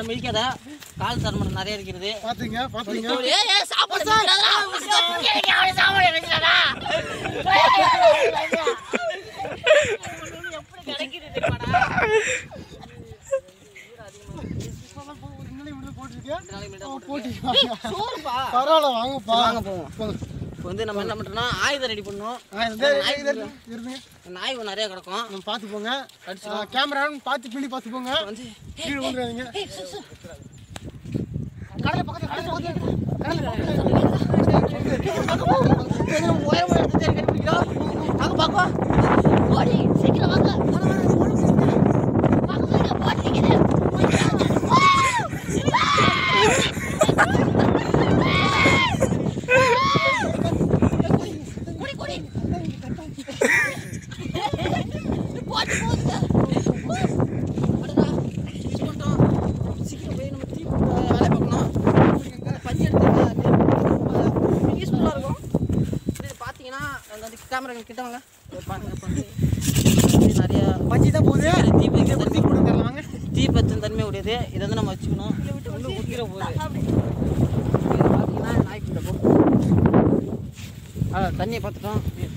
மிதிக்காத மிதிக்காத கால் தரமட்டம் நிறைய இருக்கிறது பாத்தீங்க பாத்தீங்க ஏய், ஏய், சாப்பாடு மிதிக்காதடா. ஏய், அவனை சாப்பாடு மிதிக்காதடா. எப்படி கிடைக்குது தெரியுமாடா? போட்டிருக்கேன் ரெண்டு நாளைக்கு முன்னாடி தான் போட்டி சோறுப்பா. பரவாயில்ல வாங்கப்பா வாங்க போவோம் இப்போ வந்து நம்ம என்ன பண்ணுறோம்னா ஆயுதம் ரெடி பண்ணோம் ஆ, இந்த- இந்த- இந்த- இருங்க நாய் நிறைய கிடக்கும் நம்ம பார்த்து போங்க கேமரா பார்த்து பின்னாடி பார்த்து போங்க வந்து கீழே விழுந்துடாதீங்க உயரமா எடுத்து தேடி கண்டுபிடிக்கிறோம் வாங்க பாக்கோ ஓடி சீக்கிரம் வாங்க வாங்க வாங்க போட்டீங்க குடி குடி போட்டு போகுது அடடா இது பண்ணிட்டோம் சீக்கிரம் போய் நம்ம தீ போட்டு வேலையை பார்க்கணும் பஞ்சு எடுத்து யூஸ்ஃபுல்லாக இருக்கும் இது பார்த்தீங்கன்னா அந்த வந்து கேமரா கிட்ட வாங்க இது பாருங்க இப்போ வந்து இது நிறைய பஞ்சு தான் போகுது தீ பற்றி தண்ணி கொடுங்க தெரியல வாங்க தீ பற்றி தன்மை உடையது இதை வந்து நம்ம வச்சுக்கணும் உள்ள ஊற்றிட போகுது இது பார்த்தீங்கன்னா நாய்க்குள்ள போ ஆ தண்ணியை பார்த்துட்டோம் இது